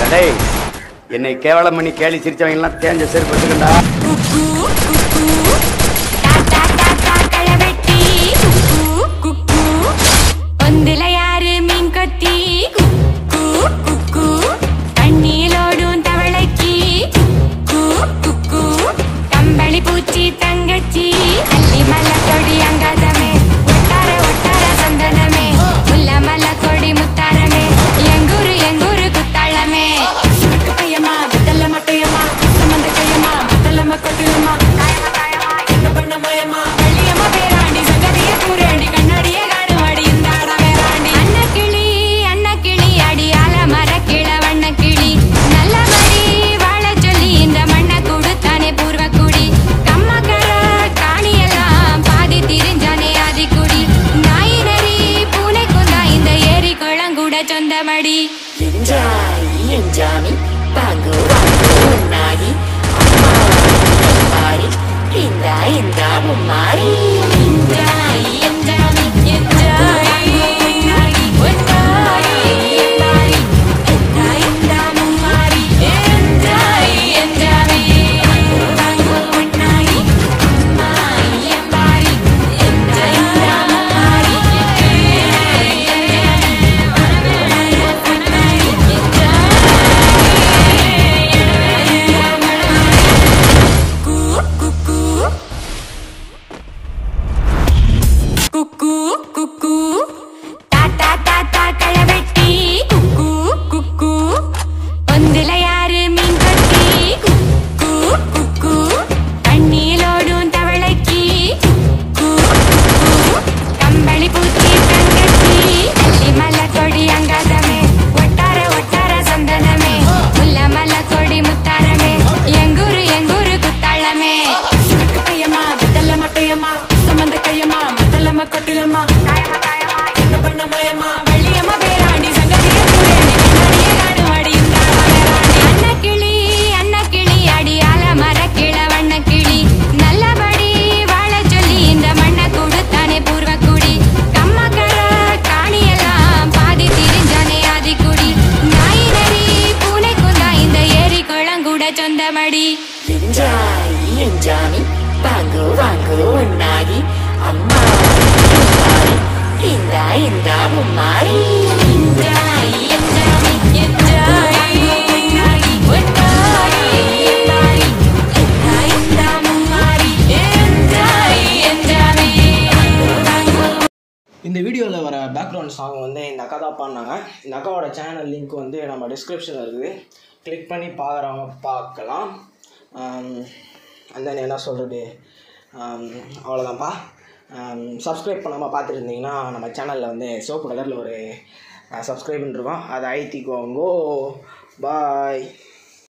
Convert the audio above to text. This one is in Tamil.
டேய் என்னை கேவலம் பண்ணி கேலி சிரிச்சவங்க எல்லாம் தேஞ்ச செருப்பு எடுத்துக்கண்டா களவெட்டி குக்கு குக்கு ஒந்துல யாரு மீன் கொத்தி குக்கு குக்கு தண்ணியிலோடும் தவளைக்கு குக்கு குக்கு கம்பளி பூச்சி தங்கச்சி அள்ளி மலை கொடி அங்காதமே ஒட்டார ஒட்டார சந்தனமே முல்ல மலை கொடி முத்தாரமே எங்கூரு எங்கூரு குத்தாளமே கையம்மா வித்தல்ல மட்டையம்மா சம்மந்த கையம்மா வித்தல்லம்மா கொட்டியம்மா காயமா காயமா என்ன பண்ண மயமா வெள்ளியம்மா பேராண்டி சங்கதிய கூறாண்டி கண்ணாடிய காணுவாடி இந்த ஆட வேறாண்டி அண்ணா கிளி அண்ணா கிளி அடியால மர கிள வண்ண கிளி நல்லபடி வாழ சொல்லி இந்த மண்ணை கொடுத்தானே பூர்வ குடி கம்மக்கர காணியெல்லாம் பாதி திரிஞ்சானே ஆதி குடி நாய் நரி பூனை குந்தா இந்த ஏரி குளங்கூட சொந்தமடி என்ஜாய் என்ஜாமி பாங்கு வாங்கு உன்னாகி அம்மா மாறி இந்த இந்த மும்மாரி என்ஜாய் என்ஜாய் என்ஜாய் ஒன்னாரி என்னாரி என்னாய் எந்தாமும் மாறி என்ஜாய் என்ஜாய் வாங்கு ஒன்னாரி அம்மாய் எம்பாரி என்னாய் எந்தாமும் மாறி என்ஜாய் என்ஜாய் வாங்கு ஒன்னாரி என்ஜாய் கூ குக்கு குக்கு குக்கு தாத்தா தாத்தா களவெட்டி குக்கு குக்கு ஒந்துல யாரு மீன் கொத்தி குக்கு குக்கு தண்ணியிலோடும் தவளைக்கு குக்கு குக்கு கம்பளி பூச்சி தங்கச்சி அள்ளி மலை கொடி அங்காதமே ஒட்டார ஒட்டார சந்தனமே முல்ல மலை கொடி முத்தாரமே எங்கூரு எங்கூரு குத்தாளமே கையம்மா வித்தல்ல மட்டையம்மா சம்மந்த கையம்மா மத்தல்லம்மா கொட்டிலம்மா காயமா காயமா என்ன பண்ண மயமா வெள்ளியம்மா பேராண்டி சங்கதிய கூறாண்டி கண்ணாடிய காணுவாடி இந்த ஆட வேறாண்டி அண்ணா கிளி அண்ணா கிளி அடியால மர கிள வண்ண கிளி நல்லபடி வாழ சொல்லி இந்த மண்ணை கொடுத்தானே பூர்வ குடி கம்மக்கர காணியெல்லாம் பாதி திரிஞ்சானே ஆதி குடி நாய் நரி பூனை குந்தா இந்த ஏரி குளங்கூட சொந்தமடி என்ஜாய் என்ஜாமி பாங்கு வாங்கு உன்னாகி அம்மா மாறி இந்த இந்த மும்மாரி என்ஜாய் என்ஜாய் என்ஜாய் ஒன்னாரி என்னாரி என்னாய் எந்தாமும் மாறி என்ஜாய் என்ஜாய் இந்த வீடியோவில் வர பேக்ரவுண்ட் சாங் வந்து இந்த அக்கா தான் பாடினாங்க இந்த அக்காவோட சேனல் லிங்க் வந்து நம்ம டிஸ்கிரிப்ஷனில் இருக்குது கிளிக் பண்ணி பார்க்குறவங்க பார்க்கலாம் அந்த என்ன சொல்கிறது அவ்வளோதான்ப்பா சப்ஸ்கிரைப் பண்ணாமல் பார்த்துருந்தீங்கன்னா நம்ம சேனலில் வந்து சோப்பு கலரில் ஒரு சப்ஸ்கிரைப்னு இருக்கும் அதை ஐத்திக்கோங்கோ பாய்